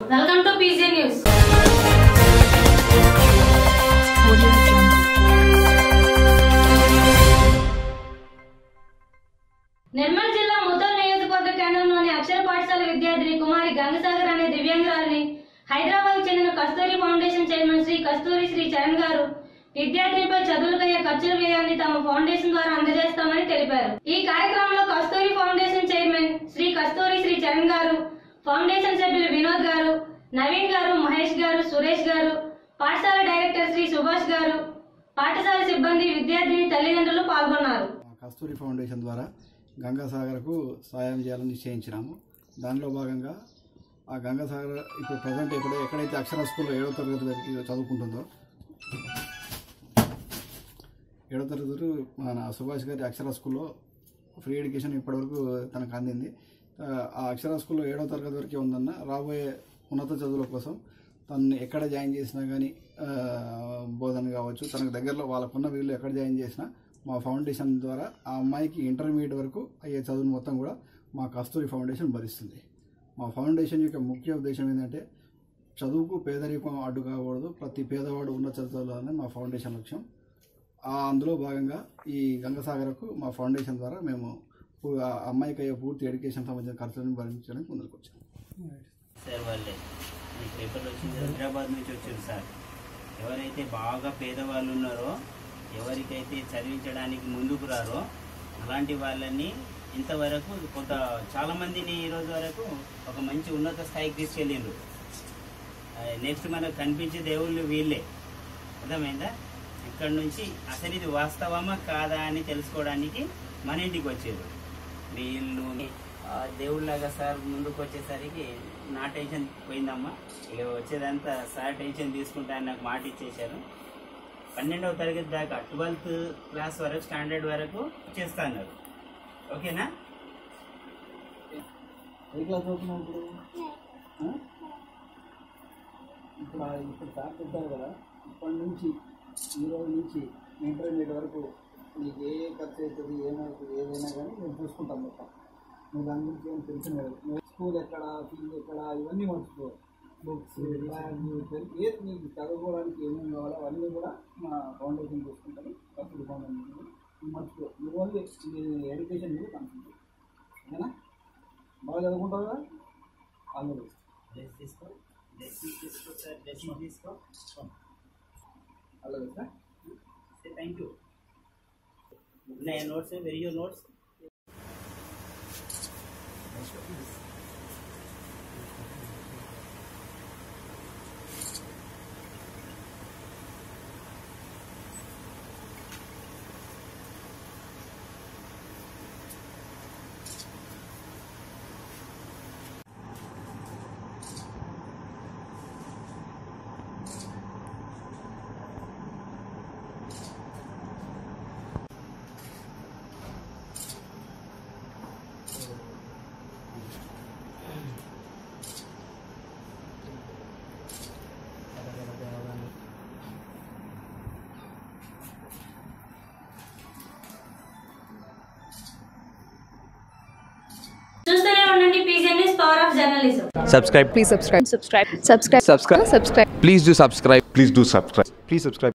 Welcome to PJ news Nirmal జిల్లా ముద్దల్ నియోజకవర్గ కేంద్రంలోని అక్షర పాఠశాల విద్యార్థిని కుమారి గంగసాగర్ అనే దివ్యాంగురాలిని హైదరాబాద్ చెందిన కస్తూరి ఫౌండేషన్ చైర్మన్ శ్రీ కస్తూరి శ్రీ చరణ్ గారు విద్యార్థినిపై చదువులకయ్యే ఖర్చుల వ్యయాన్ని తమ ఫౌండేషన్ ద్వారా అందజేస్తామని తెలిపారు ఈ కార్యక్రమంలో కస్తూరి ఫౌండేషన్ చైర్మన్ శ్రీ కస్తూరి శ్రీ చరణ్ గారు ఫౌండేషన్ సభ్యులు వినోద్ గారు నవీన్ గారు మహేష్ గారు సురేష్ గారు పాఠశాల డైరెక్టర్ శ్రీ సుభాష్ గారు పాఠశాల సిబ్బంది విద్యార్థిని తల్లిదండ్రులు పాల్గొన్నారు మా కస్తూరి ఫౌండేషన్ ద్వారా గంగాసాగర్కు సాయం చేయాలని నిశ్చయించినాము దానిలో భాగంగా ఆ గంగాసాగర్ ఇప్పుడు ప్రజెంట్ ఇప్పుడు ఎక్కడైతే అక్షర స్కూల్లో ఏడో తరగతి వరకు చదువుకుంటుందో ఏడో తరగతి వరకు మన సుభాష్ గారి అక్షర స్కూల్లో ఫ్రీ ఎడ్యుకేషన్ ఇప్పటివరకు తనకు అందింది ఆ, ఆ అక్షర స్కూల్లో ఏడో తరగతి వరకే ఉందన్న రాబోయే ఉన్నత చదువుల కోసం తను ఎక్కడ జాయిన్ చేసినా కానీ బోధన కావచ్చు తనకు దగ్గరలో వాళ్ళకున్న వీళ్ళు ఎక్కడ జాయిన్ చేసినా మా ఫౌండేషన్ ద్వారా ఆ అమ్మాయికి ఇంటర్మీడియట్ వరకు అయ్యే చదువును మొత్తం కూడా మా కస్తూరి ఫౌండేషన్ భరిస్తుంది మా ఫౌండేషన్ యొక్క ముఖ్య ఉద్దేశం ఏంటంటే చదువుకు పేదరికం అడ్డు కాకూడదు ప్రతి పేదవాడు ఉన్న చదువులోనే మా ఫౌండేషన్ లక్ష్యం ఆ అందులో భాగంగా ఈ గంగసాగర్కు మా ఫౌండేషన్ ద్వారా మేము పు- ఆ అమ్మాయికి అయ్యే పూర్తి ఎడ్యుకేషన్ సంబంధించిన ఖర్చులను భరించడానికి ముందుకు వచ్చాము సార్ వాళ్ళే ఈ పేపర్లో వచ్చింది హైదరాబాద్ నుంచి వచ్చారు సార్ ఎవరైతే బాగా పేదవాళ్ళు ఉన్నారో ఎవరికైతే చదివించడానికి ముందుకు రారో అలాంటి వాళ్ళని ఇంతవరకు కొంత చాలా మందిని ఈ రోజు వరకు ఒక మంచి ఉన్నత స్థాయికి తీసుకెళ్ళిండ్రు నెక్స్ట్ మనకు కనిపించే దేవుళ్ళు వీళ్ళే అర్థమైందా ఇక్కడ నుంచి అసలు ఇది వాస్తవమా కాదా అని తెలుసుకోవడానికి మన ఇంటికి వచ్చారు వీళ్ళు ఆ, దేవుళ్ళలాగా సార్ ముందుకు వచ్చేసరికి నా టెన్షన్ పోయిందమ్మా ఇక వచ్చేదంతా సార్ టెన్షన్ తీసుకుంటా అని నాకు మాట ఇచ్చేశారు పన్నెండవ తరగతి దాకా ట్వెల్త్ క్లాస్ వరకు స్టాండర్డ్ వరకు చేస్తా అన్నారు ఓకేనా ఏ క్లాస్ చదువుతున్నావు ఇప్పుడు ఆ? ఇప్పుడు ఆ- ఇప్పుడు సార్ చెప్పారు కదా ఇప్పటి నుంచి ఈ రోజు నుంచి ఇంటర్మీడియట్ వరకు నీకు ఏ ఏ ఖర్చు అవుతుంది ఏమవుతుంది ఏదైనా కానీ మేము చూసుకుంటాం మొత్తం నువ్వు దాని గురించి ఏం తెలిసిన లేదు నువ్వు స్కూల్ ఎక్కడ ఫీజు ఎక్కడ ఇవన్నీ మర్చిపో బుక్స్ బ్యాగ్ పెన్ ఏది నీకు చదువుకోవడానికి ఏమేమి కావాలో అవన్నీ కూడా మా ఫౌండేషన్ చూసుకుంటాను ఖర్చు ఫౌండేషన్ నువ్వు మర్చిపో నువ్వు ఓన్లీ నీ ఎడ్యుకేషన్ మీద కాన్సన్ట్రేట్ ఓకేనా బాగా చదువుకుంటావు కదా ఆల్ ది బెస్ట్ డ్రెస్ తీసుకో డ్రెస్ తీసుకో సార్ డ్రెస్ తీసుకో all the best thank you ఉన్నాయా నోట్స్ వెరీ యూ నోట్స్ చూస్తూనే ఉండండి PJ news power of journalism subscribe Please subscribe. Subscribe. Subscribe. Subscribe. Subscribe. please do subscribe Please do subscribe. please subscribe